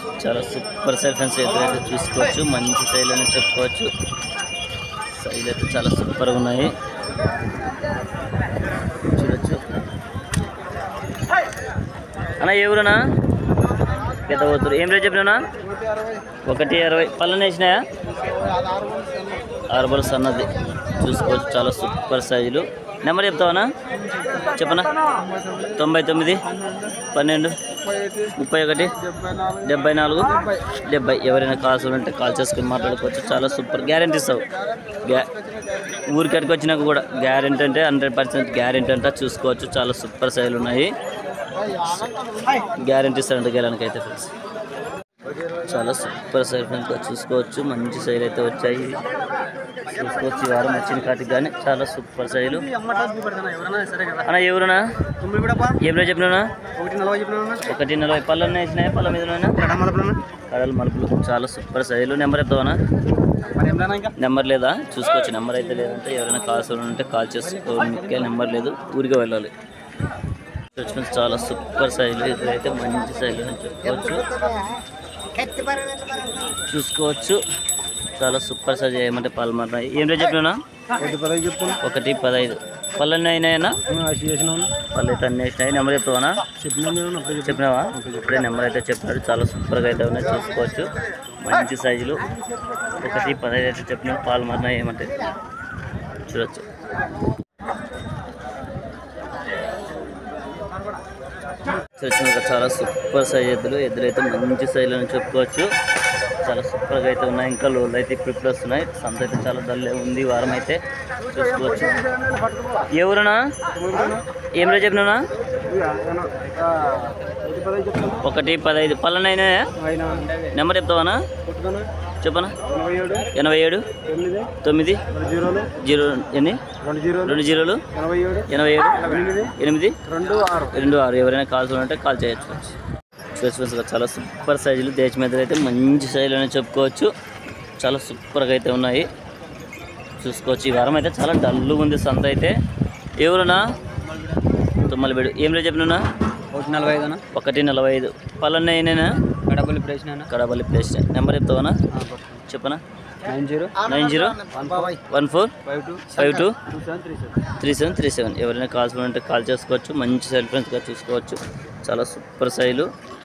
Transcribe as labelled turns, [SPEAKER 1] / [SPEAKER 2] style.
[SPEAKER 1] చాలా super సైల్ friends ఎదురైతే చూసుకోవచ్చు మంచి సైల్ అని చెప్పుకోవచ్చు సైల్ అయితే చాలా సూపర్గా ఉన్నాయి చూడొచ్చు అన్న ఏ ఊరనా పెద్ద పోతురు ఏం రేట్ చెప్పినా ఒకటి అరవై పళ్ళని వేసినాయా ఆరు బల్స్ అన్నది చూసుకోవచ్చు చాలా సూపర్ సైజులు నెంబర్ చెప్తావనా చెప్పనా తొంభై తొమ్మిది పన్నెండు ముప్పై ఒకటి డెబ్బై నాలుగు డెబ్బై ఎవరైనా కాల్స్ ఉంటే కాల్ చేసుకుని మాట్లాడుకోవచ్చు చాలా సూపర్ గ్యారెంటీ ఇస్తావు గ్యా ఊరికడికి వచ్చినాక కూడా గ్యారెంటీ అంటే హండ్రెడ్ పర్సెంట్ గ్యారెంటీ అంట చూసుకోవచ్చు చాలా సూపర్ సైజులు ఉన్నాయి గ్యారెంటీ ఇస్తారంట గెలానికి అయితే ఫ్రెండ్స్ చాలా సూపర్ సైజ్ ఫ్రెండ్స్ చూసుకోవచ్చు మంచి సైజ్ అయితే వచ్చాయి చూసుకోవచ్చు ఈ వారం వచ్చిన కాటికి కానీ చాలా సూపర్ సైజులు అన్న ఎవరునా ఏం రేట్ చెప్పినా ఒకటి నలభై పళ్ళన్నీ వేసినాయి పళ్ళ మీద కడలు మలుపులు చాలా సూపర్ సైజులు నెంబర్ ఎత్తావనా నెంబర్ లేదా చూసుకోవచ్చు నెంబర్ అయితే లేదంటే ఎవరైనా కాల్స్ ఉంటే కాల్ చేసుకోనికే నెంబర్ లేదు ఊరికే వెళ్ళాలి చూసుకోవచ్చు చాలా సూపర్ సైజులు ఇదైతే మంచి సైజులు అని చెప్పుకోవచ్చు చూసుకోవచ్చు చాలా సూపర్ సైజ్ ఏమంటే పాల్మర్ ఏం రేట్ చెప్పినా ఒకటి పదహైదు పళ్ళన్నీ అయినాయనా పళ్ళు అయితే అన్నీ వేసినాయి నెంబర్ చెప్తావా చెప్పినావా ఇప్పుడే నెంబర్ అయితే చెప్పాడు చాలా సూపర్గా అయితే ఉన్నాయి చూసుకోవచ్చు మంచి సైజులు ఒకటి పదహైదు అయితే చెప్పిన పాలు మరణ ఏమంటే చూడొచ్చు చూసిన చాలా సూపర్ సైజ్ ఎద్దులు ఎద్దులైతే మంచి సైజులు అని చెప్పుకోవచ్చు చాలా సూపర్గా అయితే ఉన్నాయి ఇంకా లోన్లు అయితే ఇప్పుడు ఇప్పుడు వస్తున్నాయి సంత అయితే చాలా డల్ ఉంది ఈ వారం అయితే చూసుకోవచ్చు ఎవరునా ఏం రేట్ చెప్పినా ఒకటి పదహైదు పళ్ళనైనా నెంబర్ చెప్తావా చెప్పనా ఎనభై ఏడు తొమ్మిది జీరో ఎన్ని రెండు జీరోలు ఎనభై ఏడు ఎనిమిది రెండు ఆరు ఎవరైనా కాల్స్ ఉంటే కాల్ చేయొచ్చు చూసుకోవచ్చు చాలా సూపర్ సైజులు దేశ మీద అయితే మంచి సైజులు అని చెప్పుకోవచ్చు చాలా సూపర్గా అయితే ఉన్నాయి చూసుకోవచ్చు ఈ వారం అయితే చాలా డల్గా ఉంది సంత అయితే ఎవరునా తుమ్మలబేడు ఏం రేట్ చెప్పినా
[SPEAKER 2] ఒకటి నలభై ఐదు
[SPEAKER 1] ఒకటి నలభై ఐదు పళ్ళన్న అయినా
[SPEAKER 2] కడపల్లి ప్రశ్న
[SPEAKER 1] కడపల్లి ప్లేస్ నెంబర్ చెప్తావనా చెప్పనా
[SPEAKER 2] nine zero
[SPEAKER 1] nine zero
[SPEAKER 2] one five
[SPEAKER 1] one four
[SPEAKER 2] five two
[SPEAKER 1] five two
[SPEAKER 2] two seven three seven
[SPEAKER 1] three seven three seven ఎవరైనా కాల్స్ ఉంటే కాల్ చేసుకోవచ్చు మంచి సెల్ ఫ్రెండ్స్గా చూసుకోవచ్చు చాలా సూపర్ సైజులు